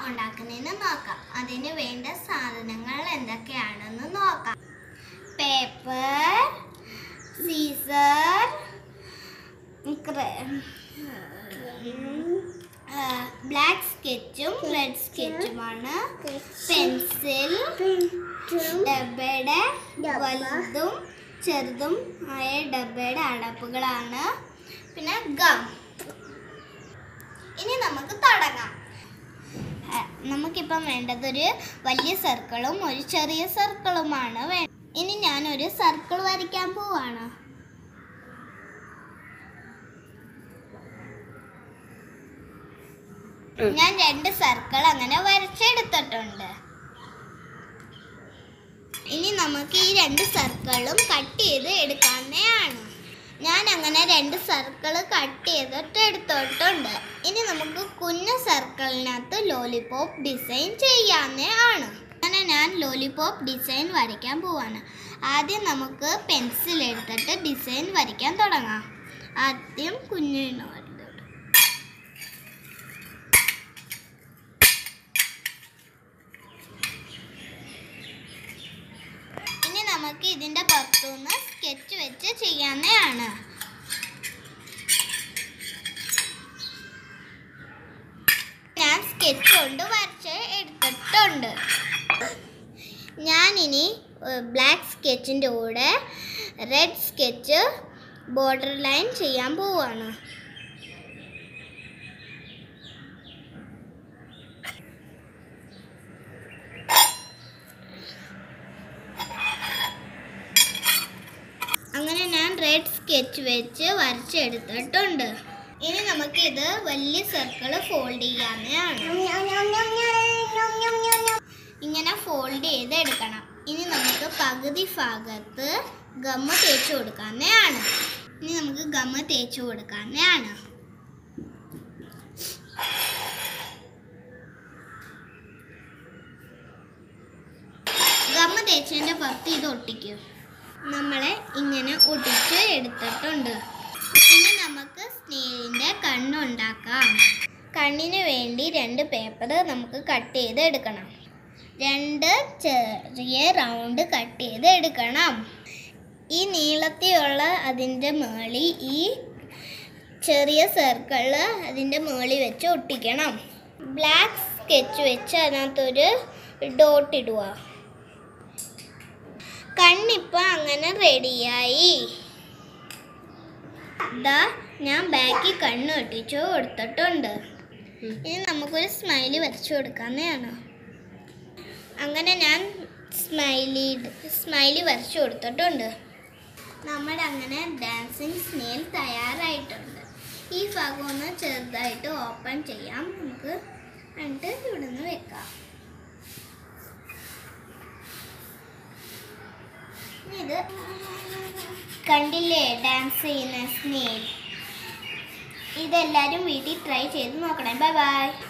ഉണ്ടാക്കുന്നതെന്ന് നോക്കാം അതിന് വേണ്ട സാധനങ്ങൾ എന്തൊക്കെയാണെന്ന് നോക്കാം പേപ്പർ സീസർ ബ്ലാക്ക് സ്കെച്ചും റെഡ് സ്കെച്ചുമാണ് പെൻസിൽ ഡബയുടെ വലുതും ചെറുതും ആയ ഡബയുടെ അടപ്പുകളാണ് പിന്നെ ഗം ഇനി നമുക്ക് തുടങ്ങാം ആ, നമുക്കിപ്പം വേണ്ടത് ഒരു വലിയ സർക്കിളും ഒരു ചെറിയ സർക്കിളുമാണ് വേ ഇനി ഞാൻ ഒരു സർക്കിൾ വരയ്ക്കാൻ പോവാണ് ഞാൻ രണ്ട് സർക്കിൾ അങ്ങനെ വരച്ചെടുത്തിട്ടുണ്ട് ഇനി നമുക്ക് ഈ രണ്ട് സർക്കിളും കട്ട് ചെയ്ത് എടുക്കാവുന്നതാണ് ഞാൻ അങ്ങനെ രണ്ട് സർക്കിൾ കട്ട് ചെയ്തിട്ട് എടുത്തിട്ടുണ്ട് ഇനി നമുക്ക് കുഞ്ഞു സർക്കിളിനകത്ത് ലോലിപോപ്പ് ഡിസൈൻ ചെയ്യാവുന്നതാണ് അങ്ങനെ ഞാൻ ലോലിപോപ്പ് ഡിസൈൻ വരയ്ക്കാൻ പോവാണ് ആദ്യം നമുക്ക് പെൻസിൽ എടുത്തിട്ട് ഡിസൈൻ വരയ്ക്കാൻ തുടങ്ങാം ആദ്യം കുഞ്ഞിന് വരയ്ക്കാം ഇനി നമുക്ക് ഇതിന്റെ പുറത്തുനിന്ന് സ്കെച്ച് വെച്ച് ചെയ്യാവുന്നതാണ് ഞാൻ സ്കെച്ച് കൊണ്ട് വരച്ച് എടുത്തിട്ടുണ്ട് ഞാനിനി ബ്ലാക്ക് സ്കെച്ചിൻ്റെ കൂടെ റെഡ് സ്കെച്ച് ബോർഡർ ലൈൻ ചെയ്യാൻ പോവാണ് അങ്ങനെ ഞാൻ റെഡ് സ്കെച്ച് വെച്ച് വരച്ചെടുത്തിട്ടുണ്ട് ഇനി നമുക്ക് ഇത് വലിയ സർക്കിൾ ഫോൾഡ് ചെയ്യാവുന്നതാണ് ഇങ്ങനെ ഫോൾഡ് ചെയ്ത് എടുക്കണം ഇനി നമുക്ക് പകുതി ഭാഗത്ത് ഗമ്മ തേച്ച് കൊടുക്കാവുന്നതാണ് ഇനി നമുക്ക് ഗമ്മ തേച്ച് കൊടുക്കാവുന്നതാണ് ഗമ്മ തേച്ചതിൻ്റെ പുറത്ത് ഇത് ഒട്ടിക്കും നമ്മളെ ഇങ്ങനെ ഒട്ടിച്ച് എടുത്തിട്ടുണ്ട് ഇനി നമുക്ക് സ്നേഹിൻ്റെ കണ്ണുണ്ടാക്കാം കണ്ണിന് വേണ്ടി രണ്ട് പേപ്പർ നമുക്ക് കട്ട് ചെയ്ത് എടുക്കണം രണ്ട് ചെറിയ റൗണ്ട് കട്ട് ചെയ്ത് എടുക്കണം ഈ നീളത്തിലുള്ള അതിൻ്റെ മേളി ഈ ചെറിയ സർക്കിള് അതിൻ്റെ മേളി വെച്ച് ഒട്ടിക്കണം ബ്ലാക്ക് സ്കെച്ച് വെച്ച് അതിനകത്തൊരു ഡോട്ട് ഇടുക കണ്ണിപ്പോൾ അങ്ങനെ റെഡിയായി ദാ ഞാൻ ബാക്കിൽ കണ്ണ് ഒട്ടിച്ചു കൊടുത്തിട്ടുണ്ട് ഇനി നമുക്കൊരു സ്മൈലി വരച്ചു കൊടുക്കാവുന്നതാണ് അങ്ങനെ ഞാൻ സ്മൈലി സ്മൈലി വരച്ചു കൊടുത്തിട്ടുണ്ട് നമ്മുടെ അങ്ങനെ ഡാൻസിങ് സ്നെയിൽ തയ്യാറായിട്ടുണ്ട് ഈ ഭാഗം ഒന്ന് ചെറുതായിട്ട് ഓപ്പൺ ചെയ്യാം നമുക്ക് എന്നിട്ട് ഇവിടെ നിന്ന് വെക്കാം ഇത് കണ്ടില്ലേ ഡാൻസ് ചെയ്യുന്ന സ്നേൽ ഇതെല്ലാവരും വീട്ടിൽ ട്രൈ ചെയ്ത് നോക്കണേ ബൈ ബൈ